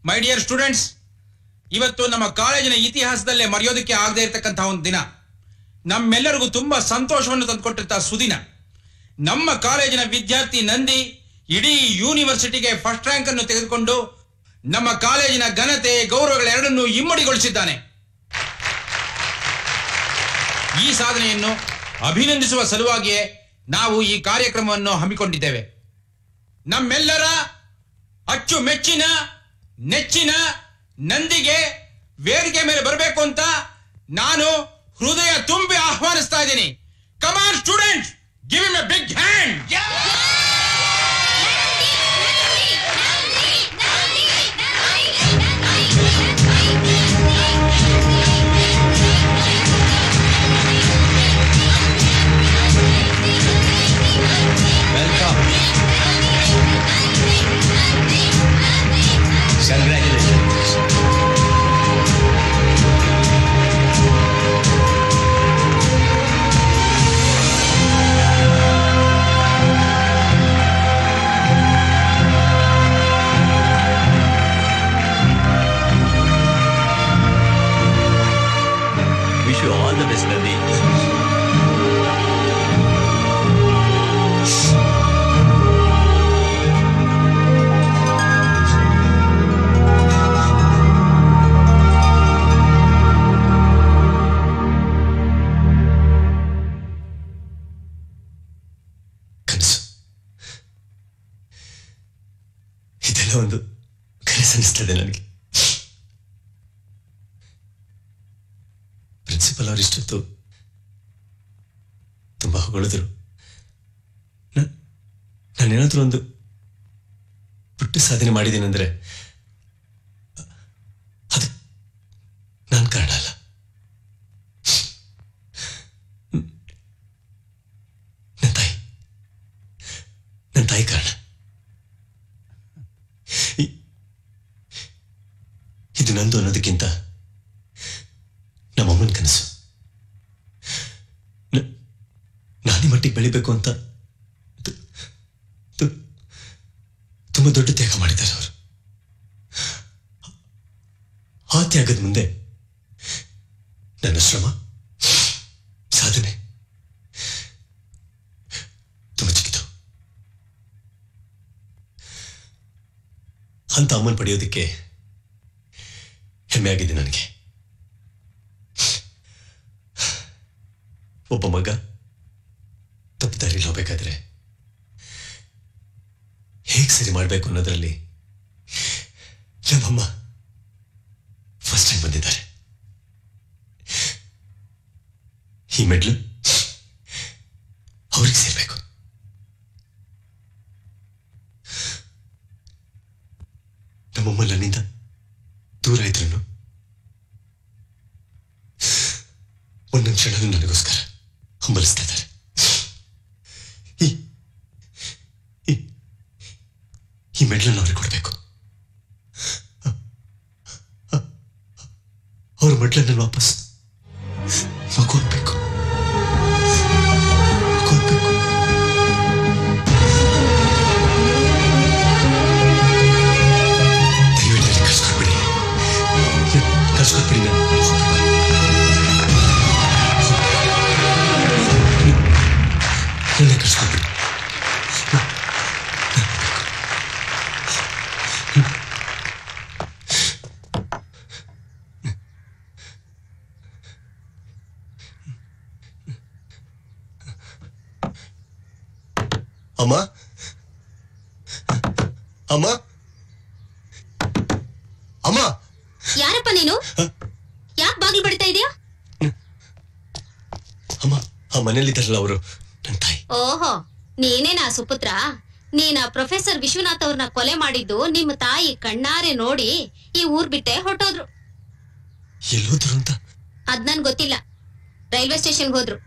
my dear students ಇವತ್ತು ನಮ್ಮ ಕಾಲೇಜಿನ ಇತಿಹಾಸದಲ್ಲೇ ಮರೆಯೋದಕ್ಕೆ ಆಗದೆ ಇರತಕ್ಕಂತಹ ಒಂದು ದಿನ ನಮ್ಮೆಲ್ಲರಿಗೂ ತುಂಬಾ ಸಂತೋಷವನ್ನು ತಂದುಕೊಟ್ಟಿರ್ತ ಸುದಿನ ನಮ್ಮ ಕಾಲೇಜಿನ ವಿದ್ಯಾರ್ಥಿ ನಂದಿ ಇಡೀ ಯೂನಿವರ್ಸಿಟಿಗೆ ಫಸ್ಟ್ ರ್ಯಾಂಕ್ ಅನ್ನು ತೆಗೆದುಕೊಂಡು ನಮ್ಮ ಕಾಲೇಜಿನ ಘನತೆ ಗೌರವಗಳೆರಡನ್ನೂ ಇಮ್ಮಡಿಗೊಳಿಸಿದ್ದಾನೆ ಈ ಸಾಧನೆಯನ್ನು ಅಭಿನಂದಿಸುವ ಸಲುವಾಗಿಯೇ ನಾವು ಈ ಕಾರ್ಯಕ್ರಮವನ್ನು ಹಮ್ಮಿಕೊಂಡಿದ್ದೇವೆ ನಮ್ಮೆಲ್ಲರ ಅಚ್ಚುಮೆಚ್ಚಿನ ನೆಚ್ಚಿನ ನಂದಿಗೆ ವೇದಿಕೆ ಮೇಲೆ ಬರಬೇಕು ಅಂತ ನಾನು ಹೃದಯ ತುಂಬಿ ಆಹ್ವಾನಿಸ್ತಾ ಇದ್ದೀನಿ come on student give him a big hand welcome congratulations wish you all the best ನಂದಿ ಕನಸು ಇದೆಲ್ಲ ಒಂದು ಕನಸು ಅನಿಸ್ತದೆ ನನಗೆ ಪ್ರಿನ್ಸಿಪಲ್ ಅವರು ಇಷ್ಟೊತ್ತು ತುಂಬಾ ಹೊಗಳಿದ್ರು ನ- ನಾನೇನಾದ್ರೂ ಒಂದು ಪುಟ್ಟ ಸಾಧನೆ ಮಾಡಿದ್ದೀನಂದ್ರೆ ಅದು ನಾನು ಕಾರಣ ಅಲ್ಲ ನನ್ನ ತಾಯಿ ನನ್ನ ತಾಯಿ ಕಾರಣ ಇ- ಇದು ನಂದು ಅನ್ನೋದಕ್ಕಿಂತ ನಮ್ಮಮ್ಮನ ಕನಸು ನ- ನಾನೇ ಮಟ್ಟಿಗೆ ಬೆಳಿಬೇಕು ಅಂತ ತು- ತು- ತುಂಬ ದೊಡ್ಡ ತ್ಯಾಗ ಮಾಡಿದ್ದಾರೆ ಅವರು ಆ ತ್ಯಾಗದ ಮುಂದೆ ನನ್ನ ಶ್ರಮ ಸಾಧನೆ ತುಂಬ ಚಿಕ್ಕಿತು ಅಂತ ಅಮ್ಮನ್ ಪಡೆಯೋದಕ್ಕೆ ಹೆಮ್ಮೆ ಆಗಿದೆ ನನಗೆ ಒಬ್ಬ ಮಗ ತಪ್ಪು ದಾರಿಲಿ ಹೋಗ್ಬೇಕಾದ್ರೆ ಹೇಗೆ ಸರಿ ಮಾಡಬೇಕು ಅನ್ನೋದ್ರಲ್ಲಿ ನಮ್ಮಮ್ಮ ಫಸ್ಟ್ ಟೈಮ್ ಬಂದಿದ್ದಾರೆ ಈ ಮೆಡ್ಲು ಅವ್ರಿಗೆ ಸೇರ್ಬೇಕು ನಮ್ಮಮ್ಮ ನನ್ನಿಂದ ದೂರ ಇದ್ರು ಒಂದೊಂದು ಕ್ಷಣ ನನಗೋಸ್ಕರ ಹಂಬಲಿಸ್ತಾ ಇದ್ದಾರೆ ಈ ಈ- ಈ ಮೆಡ್ಲನ್ನು ಅವ್ರಿಗೆ ಕೊಡಬೇಕು ಅವ್ರ ಮೆಡ್ಲನ್ನು ವಾಪಸ್ ಮಗು ಹಾಕ್ಬೇಕು ಮಗು ಹಾಕ್ಬೇಕು ದಯವಿಟ್ಟು ನನಗೆ ಕಳ್ಸ್ಕೊಡ್ಬಿಡಿ ಕಳ್ಸ್ಕೊಡ್ಬಿಡಿ ನಾನು ನನ್ನ ಕಳ್ಸ್ಕೊಡ್ಬಿಡಿ ಅಮ್ಮ ಅಮ್ಮ ಅಮ್ಮ ಯಾರಪ್ಪ ನೀನು ಯಾಕೆ ಬಾಗಿಲು ಬಡಿತಾ ಇದೀಯಾ ಅಮ್ಮ ಆ ಮನೇಲಿದ್ದಾರಲ್ಲ ಅವರು ನನ್ನ ತಾಯಿ ಓಹೋ ನೀನೇನಾ ಸುಪುತ್ರ ನೀನ ಪ್ರೊಫೆಸರ್ ವಿಶ್ವನಾಥ್ ಅವ್ರನ್ನ ಕೊಲೆ ಮಾಡಿದ್ದು ನಿಮ್ಮ ತಾಯಿ ಕಣ್ಣಾರೆ ನೋಡಿ ಈ ಊರ್ ಬಿಟ್ಟೆ ಹೊರಟೋದ್ರು ಎಲ್ಲೋದ್ರು ಅಂತ ಅದ್ ನನ್ ಗೊತ್ತಿಲ್ಲ ರೈಲ್ವೆ ಸ್ಟೇಷನ್ಗೆ ಹೋದ್ರು